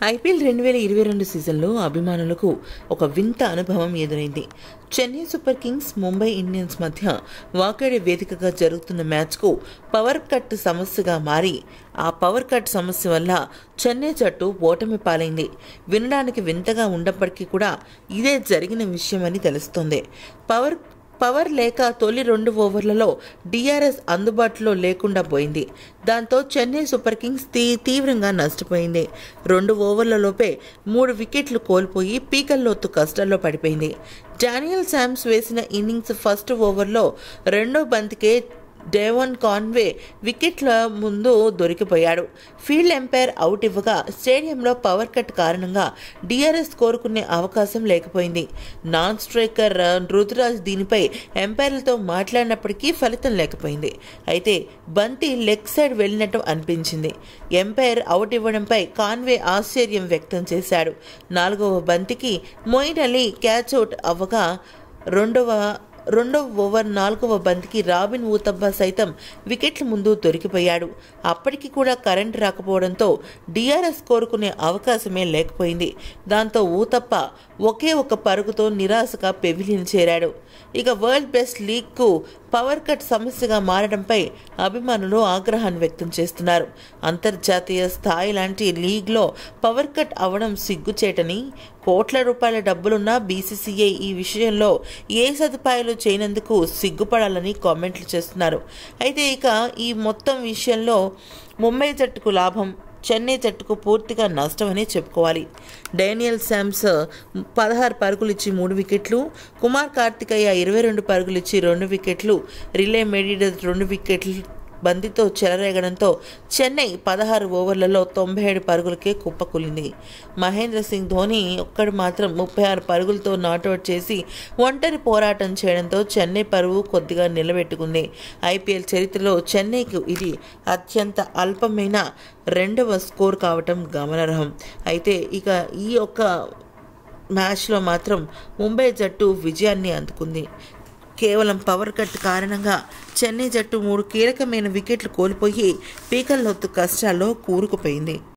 IPL రెండు వేల ఇరవై రెండు సీజన్లో అభిమానులకు ఒక వింత అనుభవం ఎదురైంది Chennai super kings Mumbai Indians మధ్య వాకేడే వేదికగా జరుగుతున్న మ్యాచ్కు పవర్ కట్ సమస్యగా మారి ఆ పవర్ కట్ సమస్య వల్ల చెన్నై జట్టు ఓటమి పాలైంది వినడానికి వింతగా ఉన్నప్పటికీ కూడా ఇదే జరిగిన విషయమని తెలుస్తోంది పవర్ పవర్ లేక తొలి రెండు ఓవర్లలో డిఆర్ఎస్ అందుబాటులో లేకుండా పోయింది దాంతో చెన్నై సూపర్ కింగ్స్ తీ తీవ్రంగా నష్టపోయింది రెండు ఓవర్లలోపే మూడు వికెట్లు కోల్పోయి పీకల్లోతు కష్టాల్లో పడిపోయింది డానియల్ శామ్స్ వేసిన ఇన్నింగ్స్ ఫస్ట్ ఓవర్లో రెండో బంతికే డేవన్ కాన్వే వికెట్ల ముందు దొరికిపోయాడు ఫీల్డ్ ఎంపైర్ అవుట్ ఇవ్వగా స్టేడియంలో పవర్ కట్ కారణంగా డిఆర్ఎస్ కోరుకునే అవకాశం లేకపోయింది నాన్ స్ట్రైకర్ రుతురాజ్ దీనిపై ఎంపైర్లతో మాట్లాడినప్పటికీ ఫలితం లేకపోయింది అయితే బంతి లెగ్ సైడ్ వెళ్ళినట్టు అనిపించింది ఎంపైర్ అవుట్ ఇవ్వడంపై కాన్వే ఆశ్చర్యం వ్యక్తం చేశాడు నాలుగవ బంతికి మొయిన్ అలీ క్యాచ్ అవుట్ అవ్వగా రెండవ రెండవ ఓవర్ నాలుగవ బంతికి రాబిన్ ఊతబ్బా సైతం వికెట్ల ముందు దొరికిపోయాడు అప్పటికి కూడా కరెంట్ రాకపోవడంతో డిఆర్ఎస్ కోరుకునే అవకాశమే లేకపోయింది దాంతో ఊతప్ప ఒకే ఒక పరుగుతో నిరాశగా పెవిలియన్ చేరాడు ఇక వరల్డ్ బెస్ట్ లీగ్కు పవర్ కట్ సమస్యగా మారడంపై అభిమానులు ఆగ్రహాన్ని వ్యక్తం చేస్తున్నారు అంతర్జాతీయ స్థాయి లాంటి లీగ్లో పవర్ కట్ అవడం సిగ్గుచేటని కోట్ల రూపాయల డబ్బులున్న బీసీసీఐ ఈ విషయంలో ఏ సదుపాయాలు చేయనందుకు సిగ్గుపడాలని కామెంట్లు చేస్తున్నారు అయితే ఇక ఈ మొత్తం విషయంలో ముంబై జట్టుకు లాభం చెన్నై జట్టుకు పూర్తిగా నష్టమని చెప్పుకోవాలి డేనియల్ శామ్స్ పదహారు పరుగులు ఇచ్చి మూడు వికెట్లు కుమార్ కార్తికయ్య ఇరవై రెండు పరుగులు ఇచ్చి రెండు వికెట్లు రిలే మెడిడస్ రెండు వికెట్లు బంతితో చెలరేగడంతో చెన్నై పదహారు ఓవర్లలో తొంభై ఏడు పరుగులకే కుప్పకూలింది మహేంద్ర సింగ్ ధోని ఒక్కడు మాత్రం ముప్పై ఆరు పరుగులతో నాట్అవుట్ చేసి ఒంటరి పోరాటం చేయడంతో చెన్నై పరువు కొద్దిగా నిలబెట్టుకుంది ఐపీఎల్ చరిత్రలో చెన్నైకు ఇది అత్యంత అల్పమైన రెండవ స్కోర్ కావటం గమనార్హం అయితే ఇక ఈ యొక్క మ్యాచ్లో మాత్రం ముంబై జట్టు విజయాన్ని అందుకుంది కేవలం పవర్ కట్ కారణంగా చెన్నై జట్టు మూడు కీలకమైన వికెట్లు కోల్పోయి పీకల్లోతు కష్టాల్లో కూరుకుపోయింది